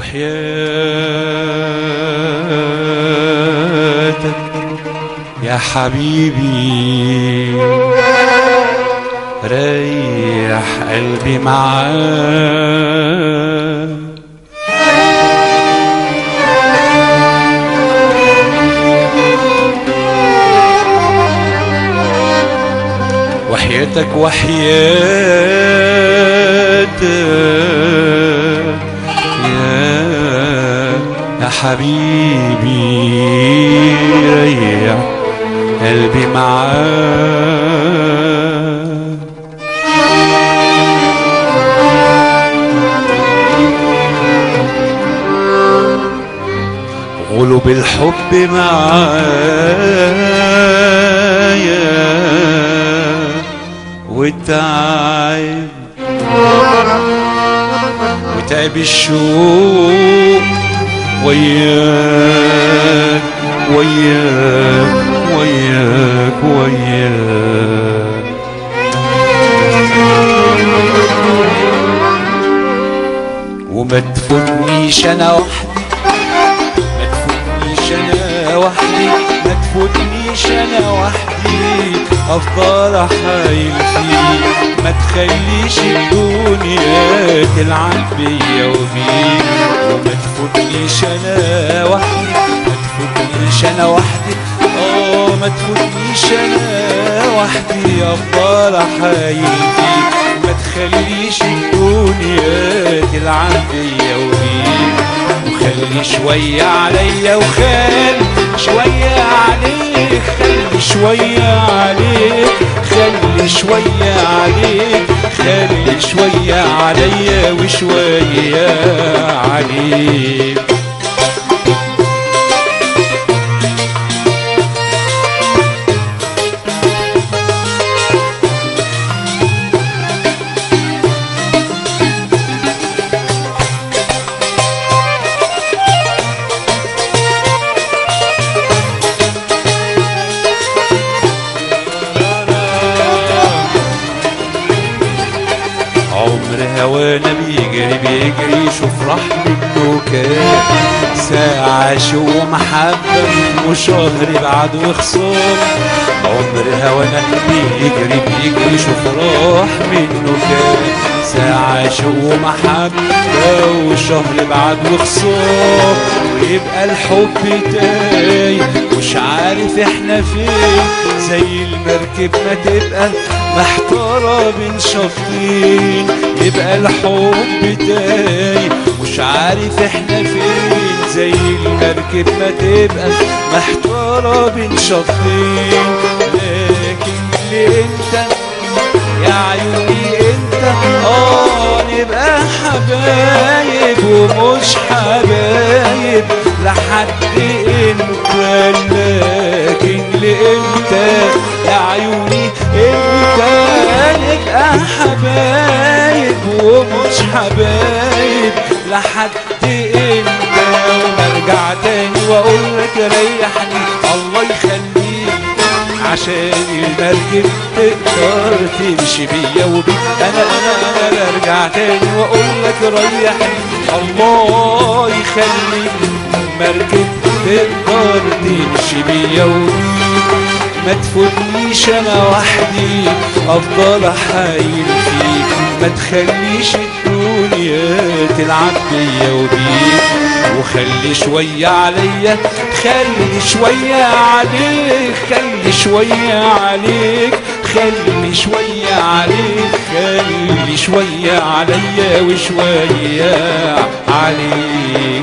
وحياتك يا حبيبي ريح قلبي معاك وحياتك وحياتك يا يا حبيبي ريح قلبي معاك غلب الحب معايا والتعب وتعب الشوق وياك وياك وياك وياك وما تفوتنيش انا وحدي ما تفوتنيش انا وحدي ما تفوتنيش انا وحدي افضل احايل فيك ما تخليش الدنيا تلعب بيا وبيك وما تفوتنيش انا وحدي ما تفوتنيش انا وحدي اه ما تفوتنيش انا وحدي افضل احايل فيك ما تخليش الدنيا تلعب بيا وبيك وخلي شوية عليا وخلي شوية عليك خلي شوية عليك خلي شوية عليك خلي شوية عليا وشوية عليك عمر هوانا بيجري بيجري شوف راح منه كام ساعة شو محبة وشهر بعد وخصام عمر هوانا بيجري بيجري شوف راح منه كام ساعة شو محبة وشهر بعد وخصام ويبقى الحب تايه مش عارف احنا فين زي المركب ما تبقى محتارة بين شطين يبقى الحب تايه مش عارف احنا فين زي المركب ما تبقى محتارة بين شطين لكن اللي انت يا عيوني انت اه نبقى حبايب ومش حبايب لحد امتى لكن لامتى يا عيوني انت نبقى حبايب ومش حبايب لحد امتى وارجع تاني واقول لك ريحني الله يخليك عشان المركب تقدر تمشي بيا وبيك انا انا انا برجع تاني واقول لك ريحني الله يخليك المركب تقدر تمشي بيا وبيك ما تفوتنيش انا وحدي افضل احايل فيك ما تخليش الدنيا تلعب بيا وبيك وخلي شوية عليا خلي شوية عليك خلي شوية عليك خلي شوية عليك خلي شوية عليا وشوية عليك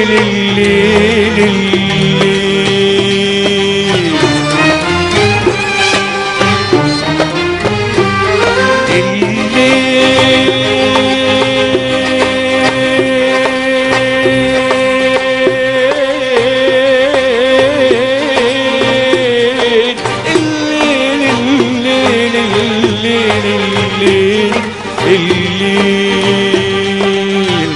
الليل الليل الليل الليل الليل الليل الليل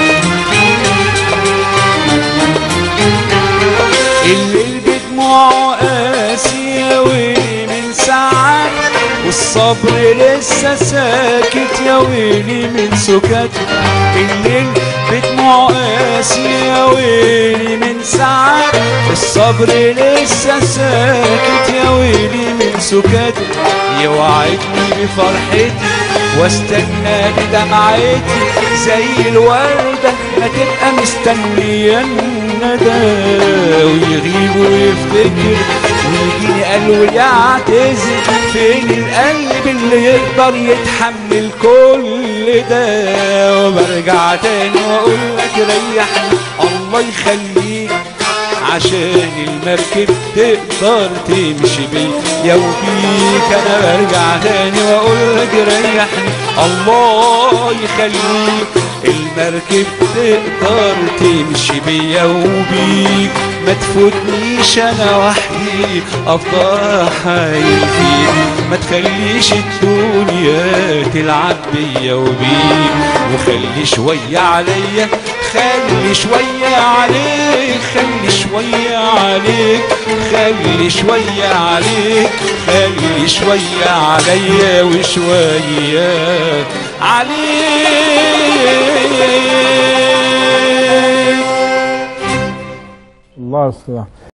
الليل بدموعه قاسية ويلي من ساعات والصبر لسه ساكت يا ويلي من سكات الليل بدموعه قاسية يا ويلي من ساعات الصبر لسه ساكت يا ويلي من سكات يوعدني بفرحتي واستنى بدمعتي زي الوردة ما تبقى مستنية الندى ويغيب ويفتكر ويجيني قلبه يعتذر فين القلب اللي يقدر يتحمل كل ده وبرجع تاني واقول لك ريحني الله يخليك عشان المركب تقدر تمشي بيا وبيك انا برجع تاني واقول لك ريحني الله يخليك المركب تقدر تمشي بيا وبيك ما تفوتنيش انا وحدي افضل حايل فيك ما تخليش الدنيا تلعب بيا وبيك وخلي شوية عليا خلي شوية عليك خلي شوية عليك خلي شوية عليك خلي شوية عليا وشوية عليك الله يستر